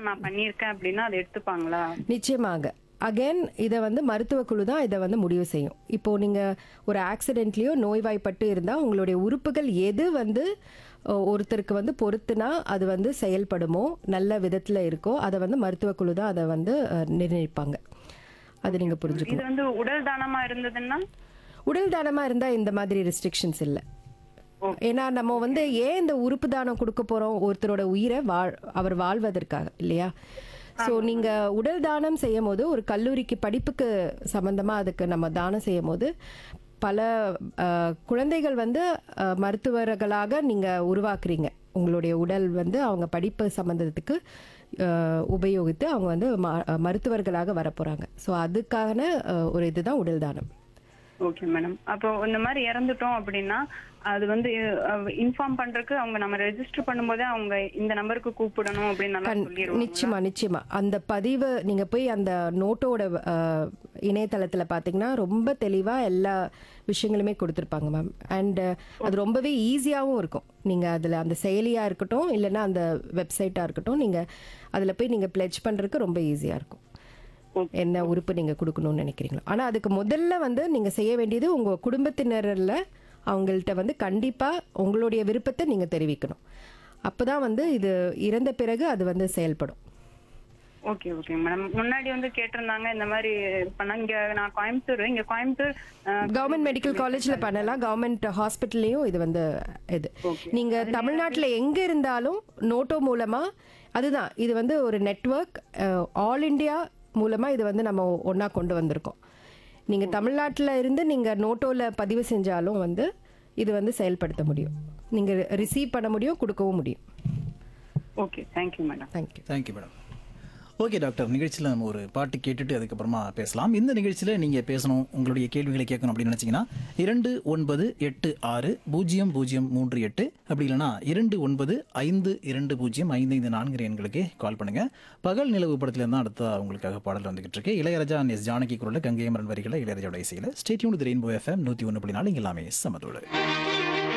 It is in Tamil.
நான் பண்ணியிருக்கேன் அப்படின்னா அதை எடுத்துப்பாங்களா நிச்சயமாக அகைன் இதை வந்து மருத்துவ குழு தான் இதை வந்து முடிவு செய்யும் இப்போ நீங்கள் ஒரு ஆக்சிடென்ட்லேயோ நோய்வாய்ப்பட்டு இருந்தால் உங்களுடைய உறுப்புகள் எது வந்து அ, ஒருத்தருக்கு வந்து பொறுத்துனா அது வந்து செயல்படுமோ நல்ல விதத்தில் இருக்கோ அதை வந்து மருத்துவ குழு தான் அதை வந்து அ, நிர்ணயிப்பாங்க அது நீங்கள் புரிஞ்சுக்கணும் இது வந்து உடல் தானமா இருந்ததுன்னா உடல் தானமாக இருந்தால் இந்த மாதிரி ரெஸ்ட்ரிக்ஷன்ஸ் இல்லை ஏன்னா நம்ம வந்து ஏன் இந்த உறுப்பு தானம் கொடுக்க போகிறோம் ஒருத்தரோட உயிரை வாழ் அவர் வாழ்வதற்காக இல்லையா ஸோ நீங்கள் உடல் தானம் செய்யும் போது ஒரு கல்லூரிக்கு படிப்புக்கு சம்மந்தமாக அதுக்கு நம்ம தானம் செய்யும் போது பல அஹ், குழந்தைகள் வந்து அஹ், மருத்துவர்களாக நீங்கள் உருவாக்குறீங்க உங்களுடைய உடல் வந்து அவங்க படிப்பு சம்மந்தத்துக்கு அஹ், உபயோகித்து அவங்க வந்து ம- மருத்துவர்களாக வரப்போகிறாங்க ஸோ அதுக்கான அஹ், ஒரு இதுதான் உடல் தானம் ஓகே மேடம் அப்போ இந்த மாதிரி இறந்துட்டோம் அப்படின்னா அது வந்து இன்ஃபார்ம் பண்றதுக்கு அவங்க நம்ம ரெஜிஸ்டர் பண்ணும்போதே அவங்க இந்த நம்பருக்கு கூப்பிடணும் அப்படின்னு நல்லா கண்- சொல்லிடுவாங்க நிச்சயமா நிச்சயமா அந்த பதிவு நீங்க போய் அந்த நோட்டோட அஹ், இணையதளத்துல பாத்தீங்கன்னா ரொம்ப தெளிவா எல்லா விஷயங்களுமே கொடுத்துருப்பாங்க மேம் அண்ட் அது ரொம்பவே ஈஸியாகவும் இருக்கும் நீங்க அதுல அந்த செயலியா இருக்கட்டும் இல்லைன்னா அந்த வெப்சைட்டா இருக்கட்டும் நீங்க அதுல போய் நீங்க பிளெஜ் பண்றதுக்கு ரொம்ப ஈஸியா இருக்கும் என்ன உறுப்பு நீங்க கொடுக்கணும்னு நினைக்கிறீங்களோ ஆனா அதுக்கு முதல்ல வந்து நீங்க செய்ய வேண்டியது உங்க குடும்பத்தினர்ல அவங்கள்ட்ட வந்து கண்டிப்பா உங்களுடைய விருப்பத்தை நீங்க தெரிவிக்கணும் அப்பதான் வந்து இது இறந்த பிறகு அது வந்து செயல்படும் ஓகே ஓகே மேடம் முன்னாடி வந்து கேட்டிருந்தாங்க இந்த மாதிரி பண்ண இங்க நான் கோயம்புத்தூர் இங்க கோயம்புத்தூர் அஹ், கவர்மெண்ட் மெடிக்கல் காலேஜ்ல பண்ணலாம் கவர்மெண்ட் ஹாஸ்பிட்டல்லையும் இது வந்து இது நீங்க தமிழ்நாட்டுல எங்க இருந்தாலும் நோட்டோ மூலமா அதுதான் இது வந்து ஒரு நெட்வொர்க் ஆல் இந்தியா மூலமா இது வந்து நம்ம ஒண்ணா கொண்டு வந்திருக்கோம் நீங்க தமிழ்நாட்டுல இருந்து நீங்க நோட்டோல பதிவு செஞ்சாலும் வந்து இது வந்து செயல்படுத்த முடியும் நீங்க ரிசீவ் பண்ண முடியும் கொடுக்கவும் முடியும் okay thank you madam thank you thank you madam okay doctor நிகழ்ச்சியில் நம்ம ஒரு பாட்டு கேட்டுட்டு அதுக்கப்புறமா பேசலாம் இந்த நிகழ்ச்சியில் நீங்கள் பேசணும் உங்களுடைய கேள்விகளை கேட்கணும் அப்படின்னு நினச்சிங்கன்னா இரண்டு ஒன்பது எட்டு ஆறு பூஜ்ஜியம் பூஜ்ஜியம் மூன்று எட்டு அப்படி இல்லைன்னா இரண்டு ஒன்பது ஐந்து இரண்டு பூஜ்ஜியம் ஐந்து ஐந்து நான்கு எண்களுக்கு கால் பண்ணுங்கள் பகல் நிலவு படத்துல தான் அடுத்த உங்களுக்காக பாடல் வந்துகிட்டு இருக்கு இளையராஜா எஸ் ஜானகி குரலில் கங்கை மரன் வரிகளை இளையராஜாவோட இசையில் ஸ்டேட்யூன் ரெயின்போ எஃப்எம் நூற்றி ஒன்று புள்ளி நாலு இங்க எல்லாமே சமதோடு